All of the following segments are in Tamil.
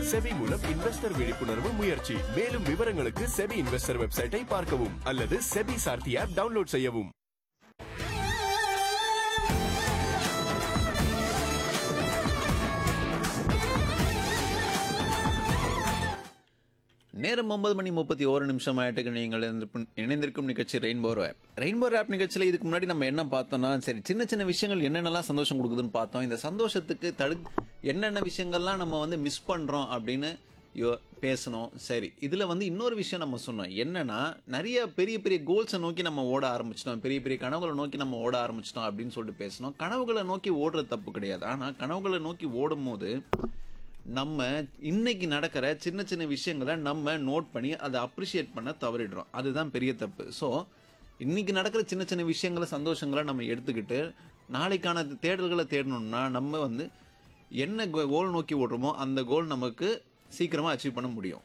செபி மூலம் இன்வெஸ்டர் விழிப்புணர்வு முயற்சி மேலும் விவரங்களுக்கு செபி இன்வெஸ்டர் வெப்சைட்டை பார்க்கவும் அல்லது செபி சார்த்தி ஆப் டவுன்லோட் செய்யவும் நேரம் ஒன்பது மணி முப்பத்தி ஓரு நிமிஷம் ஆயிட்டுக்கு நீங்கள் இணைந்திருக்கும்- இணைந்திருக்கும் நிகழ்ச்சி ரெயின்போ ஆப் ரெயின்போ ஆப் நிகழ்ச்சியில் இதுக்கு முன்னாடி நம்ம என்ன பார்த்தோம்னா சரி சின்ன சின்ன விஷயங்கள் என்னென்னலாம் சந்தோஷம் கொடுக்குதுன்னு பார்த்தோம் இந்த சந்தோஷத்துக்கு தடு என்னென்ன விஷயங்கள்லாம் நம்ம வந்து மிஸ் பண்ணுறோம் அப்படின்னு யோ பேசணும் சரி இதில் வந்து இன்னொரு விஷயம் நம்ம சொன்னோம் என்னன்னா நிறைய பெரிய பெரிய கோல்ஸை நோக்கி நம்ம ஓட ஆரம்பிச்சிட்டோம் பெரிய பெரிய கனவுகளை நோக்கி நம்ம ஓட ஆரம்பிச்சிட்டோம் அப்படின்னு சொல்லிட்டு பேசணும் கனவுகளை நோக்கி ஓடுறது தப்பு கிடையாது ஆனால் கனவுகளை நோக்கி ஓடும் போது நம்ம இன்னைக்கு நடக்கிற சின்ன சின்ன விஷயங்களை நம்ம நோட் பண்ணி அதை அப்ரிஷியேட் பண்ண தவறிடுறோம் அதுதான் பெரிய தப்பு ஸோ இன்னைக்கு நடக்கிற சின்ன சின்ன விஷயங்களை சந்தோஷங்களை நம்ம எடுத்துக்கிட்டு நாளைக்கான தேடல்களை தேடணும்னா நம்ம வந்து என்ன கோல் நோக்கி ஓடுறோமோ அந்த கோல் நமக்கு சீக்கிரமாக அச்சீவ் பண்ண முடியும்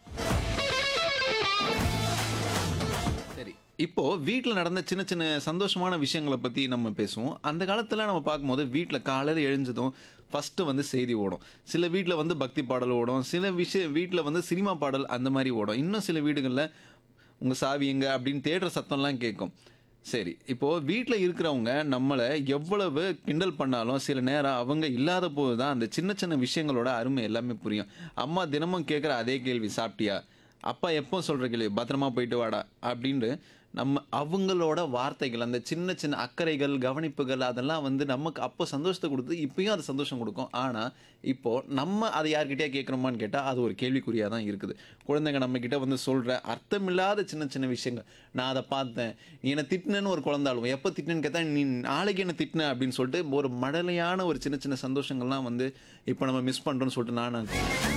சரி இப்போ வீட்டில் நடந்த சின்ன சின்ன சந்தோஷமான விஷயங்களை பற்றி நம்ம பேசுவோம் அந்த காலத்தில் நம்ம பார்க்கும்போது வீட்டில் காலையில் எழுஞ்சதும் ஃபஸ்ட்டு வந்து செய்தி ஓடும் சில வீட்டில் வந்து பக்தி பாடல் ஓடும் சில விஷய வீட்டில் வந்து சினிமா பாடல் அந்த மாதிரி ஓடும் இன்னும் சில வீடுகளில் உங்கள் சாவி எங்க அப்படின்னு தேடுற சத்தம்லாம் கேட்கும் சரி இப்போது வீட்டில் இருக்கிறவங்க நம்மளை எவ்வளவு கிண்டல் பண்ணாலும் சில நேரம் அவங்க இல்லாத போது தான் அந்த சின்ன சின்ன விஷயங்களோட அருமை எல்லாமே புரியும் அம்மா தினமும் கேட்குற அதே கேள்வி சாப்பிட்டியா அப்பா எப்போ சொல்கிற கேள்வி பத்திரமா போயிட்டு வாடா அப்படின்ட்டு நம்ம அவங்களோட வார்த்தைகள் அந்த சின்ன சின்ன அக்கறைகள் கவனிப்புகள் அதெல்லாம் வந்து நமக்கு அப்போ சந்தோஷத்தை கொடுத்து இப்பயும் அது சந்தோஷம் கொடுக்கும் ஆனால் இப்போது நம்ம அதை யார்கிட்டயே கேட்குறோமான்னு கேட்டால் அது ஒரு கேள்விக்குறியாக தான் இருக்குது குழந்தைங்க நம்மக்கிட்ட வந்து சொல்கிற அர்த்தமில்லாத சின்ன சின்ன விஷயங்கள் நான் அதை பார்த்தேன் நீ என்னை திட்டினேன்னு ஒரு குழந்தை அழுவும் எப்போ திட்டினேன்னு கேட்டால் நீ நாளைக்கு என்ன திட்டின அப்படின்னு சொல்லிட்டு ஒரு மடலையான ஒரு சின்ன சின்ன சந்தோஷங்கள்லாம் வந்து இப்போ நம்ம மிஸ் பண்ணுறோன்னு சொல்லிட்டு நான்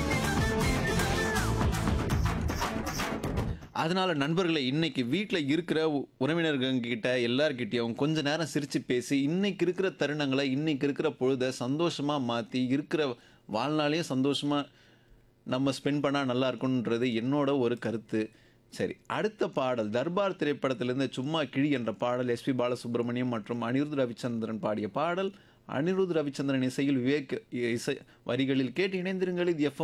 அதனால நண்பர்களை இன்னைக்கு வீட்டில் இருக்கிற உ- உறவினர்கள்கிட்ட எல்லார்கிட்டயும் கொஞ்ச நேரம் சிரிச்சு பேசி இன்னைக்கு இருக்கிற தருணங்களை இன்னைக்கு இருக்கிற பொழுதை சந்தோஷமா மாற்றி இருக்கிற வாழ்நாளையும் சந்தோஷமா நம்ம ஸ்பெண்ட் பண்ணால் நல்லா இருக்கும்ன்றது என்னோட ஒரு கருத்து சரி அடுத்த பாடல் தர்பார் திரைப்படத்திலிருந்து சும்மா கிழி என்ற பாடல் எஸ்பி பாலசுப்ரமணியம் மற்றும் அனிருத் ரவிச்சந்திரன் பாடிய பாடல் அனிருத் ரவிச்சந்திரன் இசையில் விவேக் இசை வரிகளில் கேட்டு இணைந்திருங்கள் இது எஃப்எம்